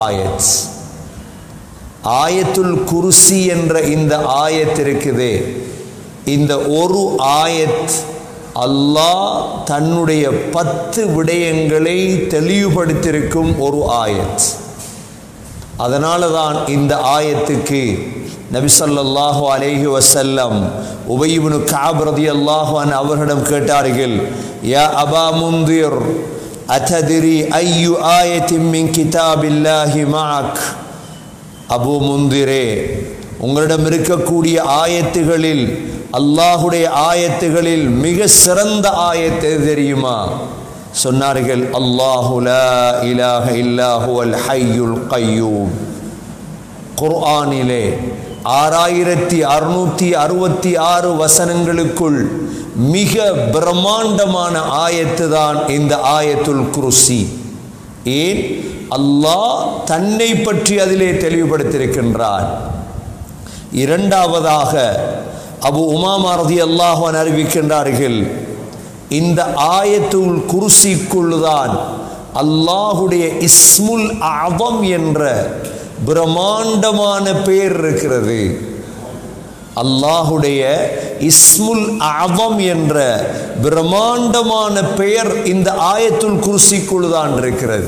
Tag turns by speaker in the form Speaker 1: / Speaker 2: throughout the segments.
Speaker 1: ஆயத் ஆயத்துல் குருசி என்ற இந்த ஆயத் இருக்குதே இந்த ஒரு ஆயத் அல்லாஹ் தன்னுடைய பத்து விடயங்களை தெளிவுபடுத்தியிருக்கும் ஒரு ஆயத் அதனால தான் இந்த ஆயத்துக்கு நபி ஸல்லல்லாஹு அலைஹி வஸல்லம் உபயிபுனு காப் ரலியல்லாஹு அன்ஹு அவர்களிடம் கேட்டார்கள் யா அபா முந்திர் அத்ததிரி ஐயு ஆயத்தின் மின் கிதாபில்லாஹி மஅக் அபு முந்திரே உங்களிடம் இருக்கக்கூடிய ஆயத்துகளில் அல்லாஹுடைய ஆயத்துகளில் மிக சிறந்த ஆயத்து எது தெரியுமா சொன்னார்கள் அல்லாஹு லா இலாஹ இல்லாஹு அல் ஹய்யுல் கய்யூம் குர்ஆனிலே ஆறாயிரத்தி அறுநூத்தி அறுபத்தி ஆறு வசனங்களுக்குள் மிக பிரம்மாண்டமான ஆயத்து தான் இந்த ஆயத்துல் குருசி ஏன் அல்லாஹ் தன்னை பற்றி அதிலே தெளிவுபடுத்தியிருக்கின்றார் இரண்டாவதாக அபு உமாமா ரதி அல்லாஹன் அறிவிக்கின்றார்கள் இந்த ஆயத்துல் குருசிக்குள்தான் அல்லாஹுடைய இஸ்முல் அவம் என்ற பிரம்மாண்டமான பெயர் இருக்கிறது அல்லாஹுடைய இஸ்முல் அவம் என்ற பிரம்மாண்டமான பெயர் இந்த ஆயத்துல் குருசிக்குள் தான் இருக்கிறது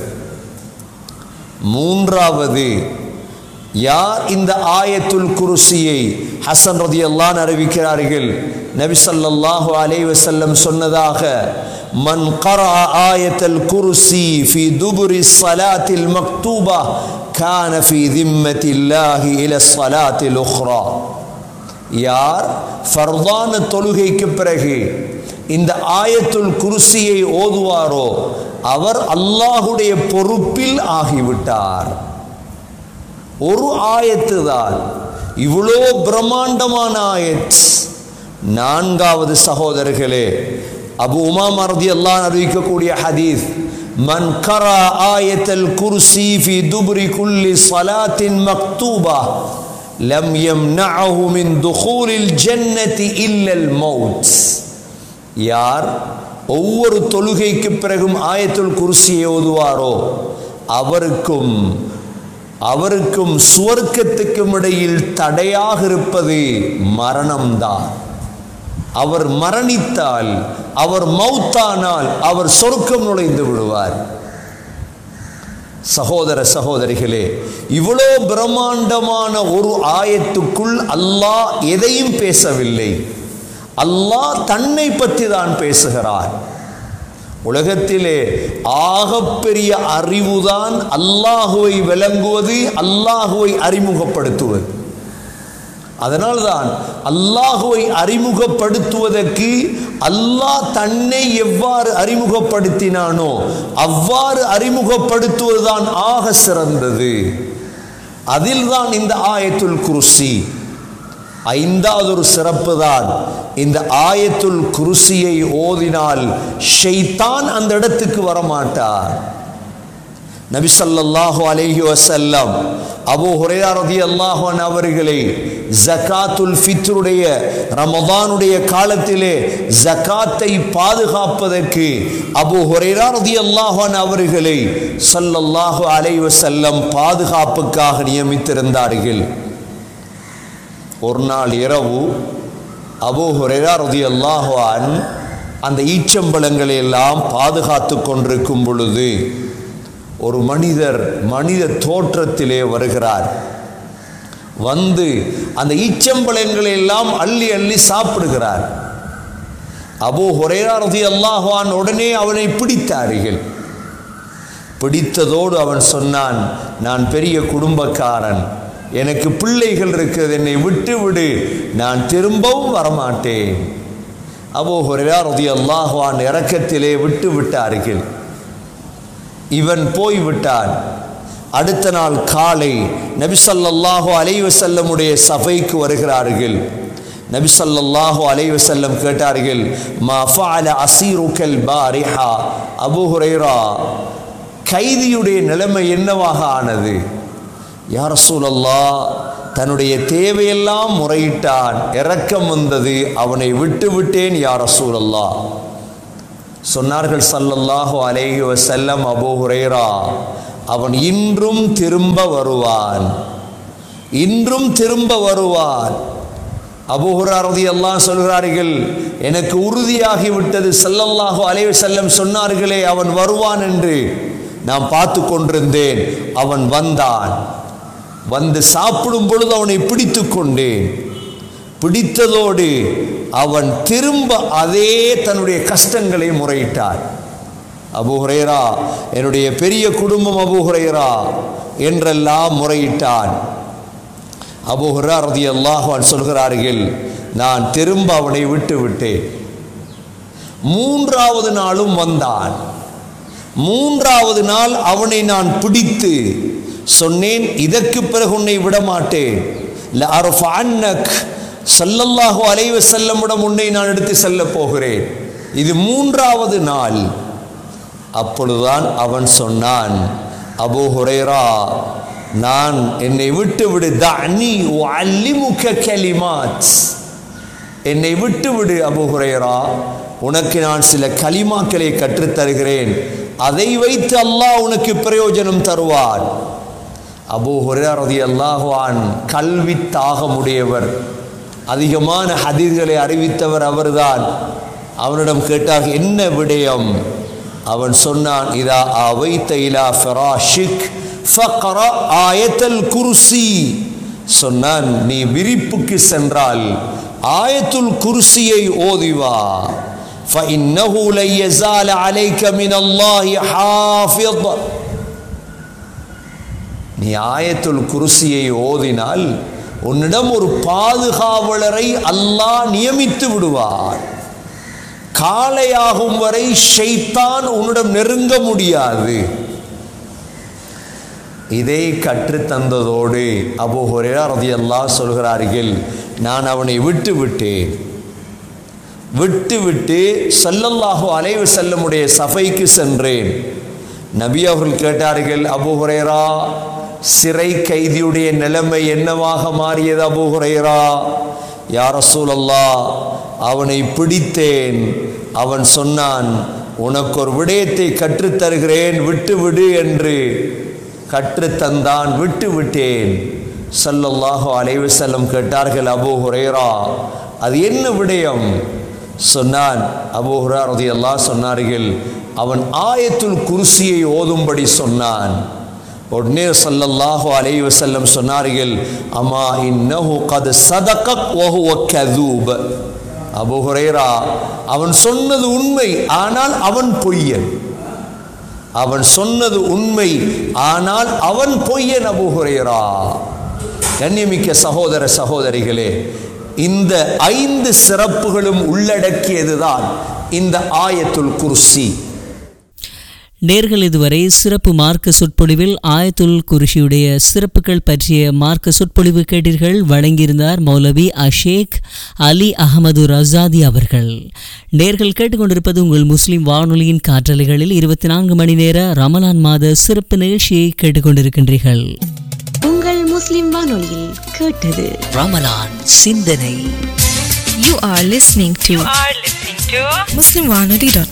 Speaker 1: மூன்றாவது யார் இந்த ஆயத்துல் குருசியை ஹசன் ரதி அல்லான் அறிவிக்கிறார்கள் நபி ஸல்லல்லாஹு அலைஹி வஸல்லம் சொன்னதாக மன் கரா ஆயத்தல் குருசி ஃபி துபுரி ஸலாத்தில் மக்தூபா கான ஃபி திம்மத்தில்லாஹி இல ஸலாத்தில் உக்ரா யார் ஃபர்தான தொழுகைக்கு பிறகு இந்த ஆயத்துல் குருசியை ஓதுவாரோ அவர் அல்லாஹுடைய பொறுப்பில் ஆகிவிட்டார் ஒரு ஆயத்து தான் இவ்வளோ பிரம்மாண்டமான ஆயத் நான்காவது சகோதரர்களே அபு உமா மரதி எல்லாம் அறிவிக்கக்கூடிய ஹதீஸ் மன் கரா ஆயத்தல் குர்சி ஃபி துபுரி குல்லி சலாத்தின் மக்தூபா லம் யம்னஅஹு மின் துகூலில் ஜன்னதி இல்லல் மௌத் யார் ஒவ்வொரு தொழுகைக்கு பிறகும் ஆயத்துல் குர்சியை ஓதுவாரோ அவருக்கும் அவருக்கும் சுவர்க்கத்துக்கும் இடையில் தடையாக இருப்பது மரணம்தான் அவர் மரணித்தால் அவர் மௌத்தானால் அவர் சொர்க்கம் நுழைந்து விடுவார் சகோதர சகோதரிகளே இவ்வளோ பிரம்மாண்டமான ஒரு ஆயத்துக்குள் அல்லாஹ் எதையும் பேசவில்லை அல்லாஹ் தன்னை பற்றி தான் பேசுகிறார் உலகத்திலே ஆகப்பெரிய அறிவுதான் அல்லாஹுவை விளங்குவது அல்லாஹுவை அறிமுகப்படுத்துவது அதனால்தான் அல்லாஹுவை அறிமுகப்படுத்துவதற்கு அல்லாஹ் தன்னை எவ்வாறு அறிமுகப்படுத்தினானோ அவ்வாறு அறிமுகப்படுத்துவதுதான் ஆக சிறந்தது அதில்தான் இந்த ஆயத்துல் குருசி ஐந்தாவது ஒரு சிறப்பு தான் இந்த ஆயத்துல் குருசியை ஓதினால் ஷைத்தான் அந்த இடத்துக்கு வரமாட்டார் நபி ஸல்லல்லாஹு அலைஹி வஸல்லம் அபூ ஹுரைரா ரலியல்லாஹு அன்ஹு அவர்களை ஜகாத்துல் ஃபித்ருடைய ரமதானுடைய காலத்திலே ஜகாத்தை பாதுகாப்பதற்கு அபூ ஹுரைரா ரலியல்லாஹு அன்ஹு அவர்களை ஸல்லல்லாஹு அலைஹி வஸல்லம் பாதுகாப்புக்காக நியமித்திருந்தார்கள் ஒரு நாள் இரவு அபூ ஹுரைரா ரலியல்லாஹு அன்ஹு அந்த ஈச்சம்பழங்களை எல்லாம் பாதுகாத்து கொண்டிருக்கும் பொழுது ஒரு மனிதர் மனித தோற்றத்திலே வருகிறார் வந்து அந்த ஈச்சம்பழங்களை எல்லாம் அள்ளி அள்ளி சாப்பிடுகிறார் அபோ ஹுரேரா ரதி அல்லாஹான் உடனே அவனை பிடித்தார்கள் பிடித்ததோடு அவன் சொன்னான் நான் பெரிய குடும்பக்காரன் எனக்கு பிள்ளைகள் இருக்கிறது என்னை விட்டு விடு நான் திரும்பவும் வரமாட்டேன் அபோ ஹுரேரா ரதி அல்லாஹான் இறக்கத்திலே விட்டு விட்டார்கள் இவன் போய்விட்டான் அடுத்த நாள் காலை நபிசல்லாஹு அலைவசல்லமுடைய சபைக்கு வருகிறார்கள் நபிசல்லாஹு அலைவசல்லம் கேட்டார்கள் மா ஃபஅல அசீருக்கல் பாரிஹா அபு ஹுரைரா கைதியுடைய நிலைமை என்னவாக ஆனது யார் சூழல்லா தன்னுடைய தேவையெல்லாம் முறையிட்டான் இரக்கம் வந்தது அவனை விட்டு விட்டேன் யார் சூழல்லா சொன்னார்கள் சல்லல்லாஹு அலைஹி வசல்லம் அபூ ஹுரைரா அவன் இன்றும் திரும்ப வருவான் இன்றும் திரும்ப வருவான் அபுஹுராரதி எல்லாம் சொல்கிறார்கள் எனக்கு உறுதியாகி விட்டது ஸல்லல்லாஹு அலைஹி வஸல்லம் சொன்னார்களே அவன் வருவான் என்று நான் பார்த்து கொண்டிருந்தேன் அவன் வந்தான் வந்து சாப்பிடும் பொழுது அவனை பிடித்து கொண்டேன் பிடித்ததோடு அவன் திரும்ப அதே தன்னுடைய கஷ்டங்களை முறையிட்டான் அபு ஹுரைரா என்னுடைய பெரிய குடும்பம் அபு ஹுரைரா என்றெல்லாம் முறையிட்டான் அபு ஹுரா ரதி அல்லாஹான் சொல்கிறார்கள் நான் திரும்ப அவனை விட்டு விட்டேன் மூன்றாவது நாளும் வந்தான் மூன்றாவது நாள் அவனை நான் பிடித்து சொன்னேன் இதற்கு பிறகு உன்னை விட மாட்டேன் லஅர்ஃபஅன்னக் ஸல்லல்லாஹு அலைஹி வஸல்லமிடம் உன்னை நான் எடுத்து செல்ல போகிறேன் இது மூன்றாவது நாள் அப்பொழுதுதான் அவன் சொன்னான் அபூ ஹுரைரா நான் என்னை விட்டு விடு தஅனி உஅல்லிமுக கலிமாத் என்னை விட்டு விடு அபூ ஹுரைரா உனக்கு நான் சில கலிமாக்களை கற்றுத் தருகிறேன் அதை வைத்து அல்லாஹ் உனக்கு பிரயோஜனம் தருவான் அபூ ஹுரைரா ரலியல்லாஹு அன் கல்வி தாகமுடையவர் அதிகமான ஹதீஸ்களை அறிவித்தவர் அவர்தான் அவனிடம் கேட்டார் என்ன விடயம் அவன் சொன்னான் இதா அவைத்த இலா ஃபராஷிக் ஃபக்ரா ஆயத்தல் குர்சி சொன்னான் நீ விரிப்புக்கு சென்றால் ஆயத்துல் குர்சியை ஓதிவா فإنه لن يزال عليك من الله حافظ நீ ஆயத்துல் குருசியை ஓதினால் உன்னிடம் ஒரு பாதுகாவலரை அல்லாஹ் நியமித்து விடுவார் காலையாகும் வரை ஷைத்தான் உன்னிடம் நெருங்க முடியாது இதை கற்றுத்தந்ததோடு அபு ஹுரேரா ரதியல்லாஹ் சொல்கிறார்கள் நான் அவனை விட்டு விட்டேன் விட்டு விட்டு ஸல்லல்லாஹு அலைஹி வஸல்லமுடைய சபைக்கு சென்றேன் நபி அவர்கள் கேட்டார்கள் அபு ஹுரேரா சிறை கைதியுடைய நிலைமை என்னவாக மாறியது அபு ஹுரேரா யார் ரசூலல்லா அவனை பிடித்தேன் அவன் சொன்னான் உனக்கு ஒரு விடயத்தை கற்றுத்தருகிறேன் விட்டு விடு என்று கற்றுத்தந்தான் விட்டு விட்டேன் ஸல்லல்லாஹு அலைஹி வஸல்லம் கேட்டார்கள் அபூ ஹுரைரா அது என்ன விடயம் சொன்னான் அபூ ஹுரா ரலியல்லாஹு சொன்னார்கள் அவன் ஆயத்துல் குர்சியை ஓதும்படி சொன்னான் உடனே ஸல்லல்லாஹு அலைஹி வஸல்லம் சொன்னார்கள் அம்மா இன்னஹு கத் சதகக் வஹுவ கதூப் அபூ ஹுரைரா அவன் சொன்னது உண்மை ஆனால் அவன் பொய்யன் அவன் சொன்னது உண்மை ஆனால் அவன் பொய்யன் அபூ ஹுரைரா கண்ணியமிக்க சகோதர சகோதரிகளே இந்த ஐந்து சிறப்புகளும் உள்ளடக்கியதுதான் இந்த ஆயத்துல் குர்சி
Speaker 2: நேர்கள் இதுவரை சிறப்பு மார்க்க சொற்பொழிவில் ஆயத்துல் குருஷியுடைய சிறப்புகள் பற்றிய மார்க்க சொற்பொழிவு கேட்டீர்கள் வழங்கியிருந்தார் மௌலவி அஷேக் அலி அகமது ரசாதி அவர்கள் நேர்கள் கேட்டுக்கொண்டிருப்பது உங்கள் முஸ்லிம் வானொலியின் காற்றலைகளில் இருபத்தி நான்கு மணி நேர ரமலான் மாத சிறப்பு நிகழ்ச்சியை கேட்டுக்கொண்டிருக்கின்றீர்கள்
Speaker 3: உங்கள் முஸ்லிம் வானொலியில் கேட்டது
Speaker 2: ரமலான் சிந்தனை
Speaker 4: You are listening to
Speaker 5: are listening to
Speaker 4: MuslimWanoli.com.